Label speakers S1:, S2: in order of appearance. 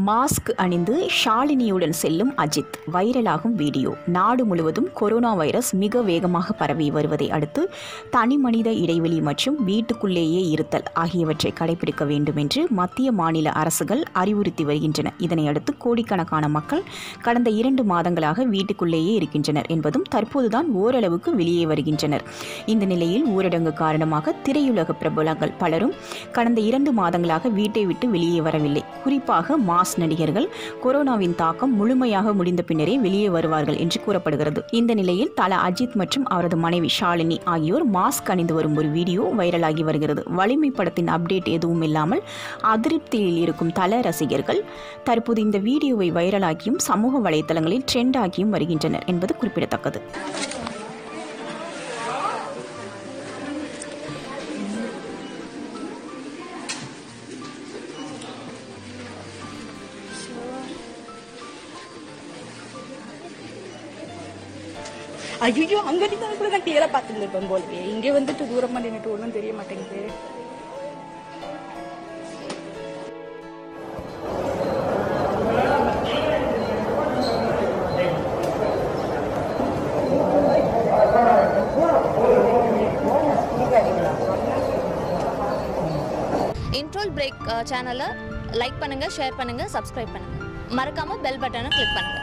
S1: mask அணிந்து ஷாலினியுடன் செல்லும் Ajith வைரலாகும் video நாடு முழுவதும் கொரோனா வைரஸ் மிக வேகமாக பரவி வருவதை அடுத்து தனி மனித இடைவெளி மற்றும் வீட்டுக்குள்ளேயே இருத்தல் ஆகியவற்றை கடைபிடிக்க வேண்டும் என்று மத்திய மாநில அரசுகள் அறிவுறுத்தி வருகின்றன இதனை அடுத்து கோடிக்கணக்கான மக்கள் கடந்த இரண்டு மாதங்களாக வீட்டுக்குள்ளேயே இருக்கின்றனர் என்பதும் தற்போதுதான் ஓரளவுக்கு வெளியே வருகின்றனர் இந்த நிலையில் ஊரடங்கு காரணமாக திரையுலக பிரபலங்கள் பலரும் கடந்த இரண்டு மாதங்களாக வீட்டை விட்டு வெளியே வரவில்லை குறிப்பாக மாஸ் நடிகர்கள் கொரோனாவின் தாக்கம் முழுமையாக முடிந்த பின்னரே வெளியே வருவார்கள் என்று கூறப்படுகிறது இந்த நிலையில் தல அஜித் மற்றும் அவரது மனைவி ஷாலினி ஆகியோர் மாஸ்க் அணிந்து வரும் ஒரு வீடியோ வைரலாகி வருகிறது வலிமை படத்தின் அப்டேட் எதுவும் இல்லாமல் அதிருப்தியில் இருக்கும் தல ரசிகர்கள் தற்போது இந்த வீடியோவை வைரலாகியும் சமூக வலைதளங்களில் ட்ரெண்ட் ஆகியும் வருகின்றனர் என்பது குறிப்பிடத்தக்கது
S2: ஐயோ அங்க இருந்தா கூட நான் கிளியரா பாத்துருந்துருப்பேன் போலவே இங்க வந்துட்டு தூரமா நின்னுட்டு ஒண்ணும் தெரிய மாட்டேங்குது
S3: இன்ட்ரோல் பிரேக் சேனலை லைக் பண்ணுங்கள் ஷேர் பண்ணுங்கள் சப்ஸ்கிரைப் பண்ணுங்கள் மறக்காமல் பெல் பட்டனை கிளிக் பண்ணுங்கள்